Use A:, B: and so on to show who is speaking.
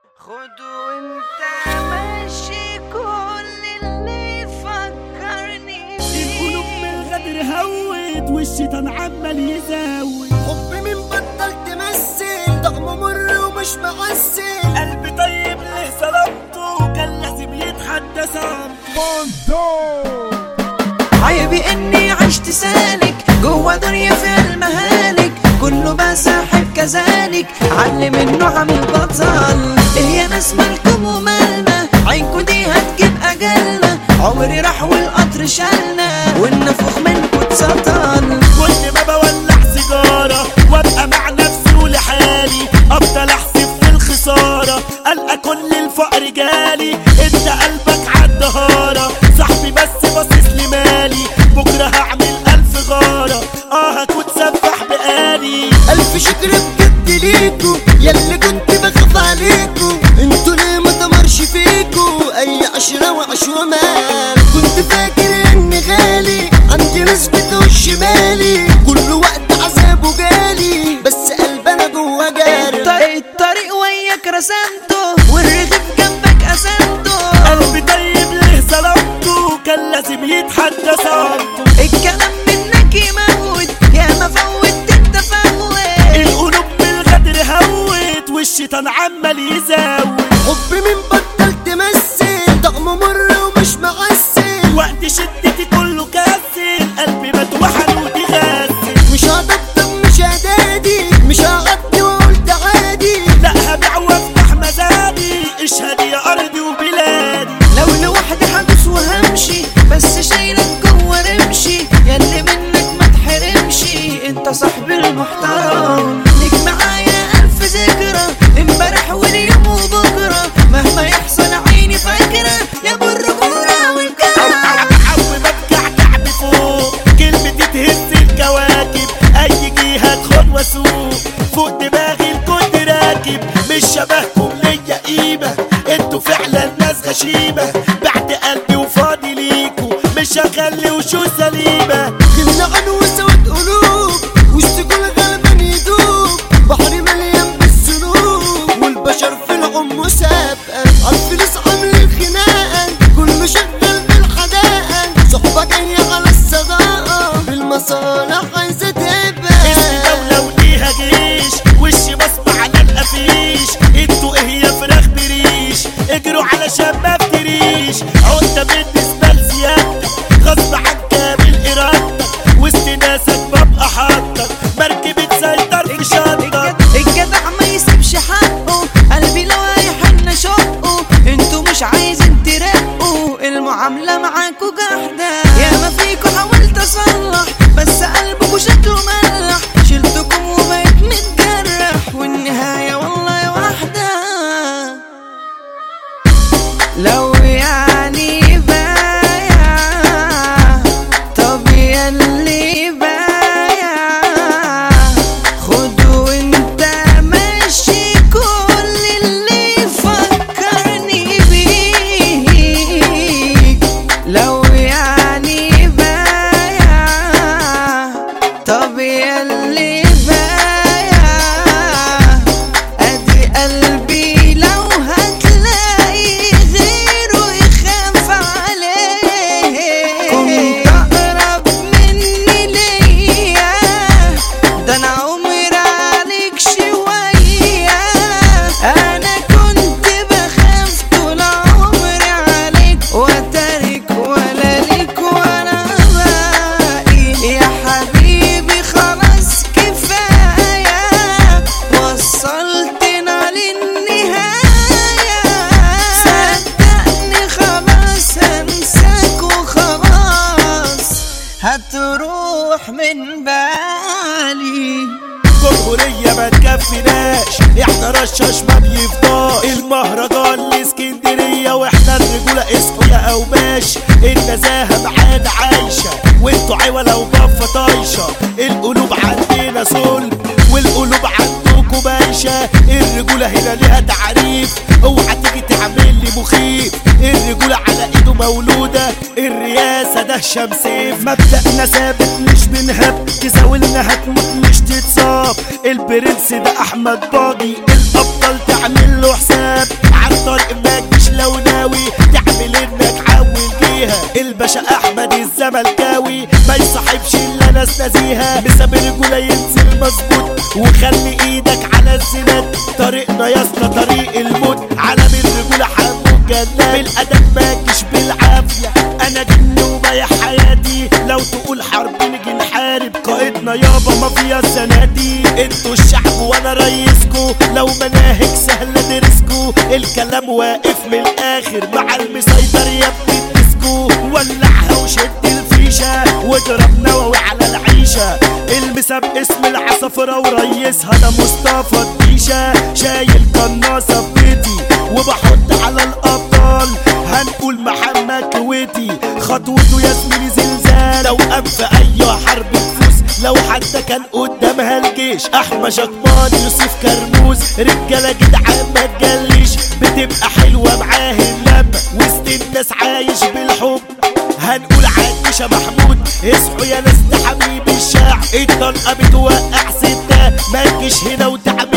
A: خدوا انت ماشي كل اللي فكرني
B: القلوب من الغدر هوت والشيطان عمال يزاوي
C: حب من بطل تمثل طعمه مر ومش معسل
B: قلبي طيب ليه صلبته كان لازم يتحدى
A: عيبي اني عشت سالك جوا دنيا فيها المهالك كله بساحب كذلك علم انه عامل بطل هي ناس مالكم ومالنا عينكو دي هتجيب اجلنا عمري راح والقطر شالنا والنفوخ منكو اتسطل
B: كل ما بولع سيجارة وابقى مع نفسي ولحالي افضل احسب في الخسارة القى كل الفقر جالي انت قلبك عالدهارة صاحبي بس باصص لمالي بكرة هعمل الف غارة اه هكون سفاح بقالي
C: ألف شكر بجد ليكو ياللي كنت بخاف عليكو انتوا ليه ما تمرش فيكو اي عشرة وعشومة كنت فاكر اني غالي عندي ناس بتوش مالي كل وقت عذابه جالي بس قلب انا جوا جاري
A: الطريق الطريق وياك رسمته والرغيف جنبك قسمته
B: قلبي طيب ليه ظلمته كان لازم يتحدى صمته
A: الكلام منك يموت يا ما فوت انت فوت
B: القلوب بالغدر هوت والشيطان عمال يزاوي
C: حب من بطل تمثل طعمه مر ومش معسل
B: وقت شدتي كله كسل قلبي متوحد وتغسل
C: مش هطبطب مش هدادي مش هغطي وقلت عادي
B: لا هبيع وافتح مزادي اشهد يا ارضي وبلادي
A: لو لوحدي حدث وهمشي بس شايلك جوه رمشي ياللي منك ما تحرمش انت صاحبي المحترم ليك معايا الف ذكرى امبارح واليوم وبكره مهما يحصل عيني فاكره يا ابو الرجوله والكرم
B: عو ببكع كعب فوق كلمتي تهز الكواكب اي جهه ادخل واسوق فوق دماغي الكل راكب مش شبهكم ليا قيمه انتوا فعلا ناس غشيمه بعد قلبي وفاضي ليكوا مش هخلي وشو سليمه
C: كلنا عن وسواد قلوب والسجون غالبا يدوب بحر مليان بالذنوب والبشر في العم سابقة عالفلوس عامل الخناقة كله شغال بالحداقة صحبة جاية على الصداقة بالمصالح عايزة تبقى
B: اسم دولة وليها جيش وشي بصمة على القفيش انتوا ايه يا فراخ بريش اجروا علشان ما افتريش عقدة بالنسبة لزيادتك غصب عن كامل ارادتك وسط ناسك ببقى حاطك مركبة سيطر في شنطك
A: الجدع ما يسيبش حقه قلبي لو هيحن شقه انتوا مش عايزين ترقوا المعاملة معاكوا جحدة يا ما فيكوا حاولت اصلح بس قلبكوا شكله ملح شلتكم وبقيت متجرح والنهاية والله واحدة لو يعني بايع طب ياللي بايع خدوا انت ماشي كل اللي فكرني بيك لو يعني بايع طب ياللي بايع ادي قلبي لو هتلاقي غيره يخاف عليه كنت اقرب مني ليا ده انا عمري عليك شوية انا كنت بخاف طول عمري عليك وتارك ولا ليك ولا باقي يا حبيبي خلاص كفاية وصلتنا للنهاية صدقني خلاص هنساك وخلاص هتروح من بالي
B: جمهورية ما تكفيناش احنا رشاش ما بيفضاش المهرجان الاسكندرية واحنا الرجولة اسمه يا قوماش النزاهة معانا عايشة وانتوا عوالة وبفة طايشة القلوب عندنا صلب والقلوب عندكم بايشة الرجولة هنا ليها تعريف اوعى تيجي تعمل لي مخيف الرجولة على ايده مولودة الرياسة ده شمسيف مبدأنا ثابت مش بنهب تزاولنا هتموت مش تتصاب البرنس ده احمد باجي الابطال تعمل له حساب نزيهة بسبب رجولة ينزل مظبوط وخلي ايدك على الزناد طريقنا يا اسطى طريق الموت عالم الرجولة حمو جنات بالادب ماكش بالعافية انا جن وبايع حياتي لو تقول حرب نيجي نحارب قائدنا يابا ما فيها السنادي انتوا الشعب وانا رئيسكو لو مناهج سهلة درسكو الكلام واقف من الاخر مع المسيطر يا ابني تسكو ولعها وشد الفيشة واضرب نووي على العيشة المسا باسم العصفرة وريسها ده مصطفى الديشة شايل قناصة في بيتي وبحط على الابطال هنقول محمد كويتي خطوته يا زميلي زلزال لو قام في اي حرب تفوز لو حتى كان قدامها الجيش احمى شكمان يوسف كرموز رجاله جدعان ما تجليش بتبقى حلوه معاه اللمه وسط الناس عايش بالحب هنقول عايشة محمود اصحوا يا ناس ده حبيب الشاعر الطلقة بتوقع ستة ما تجيش هنا وتعمل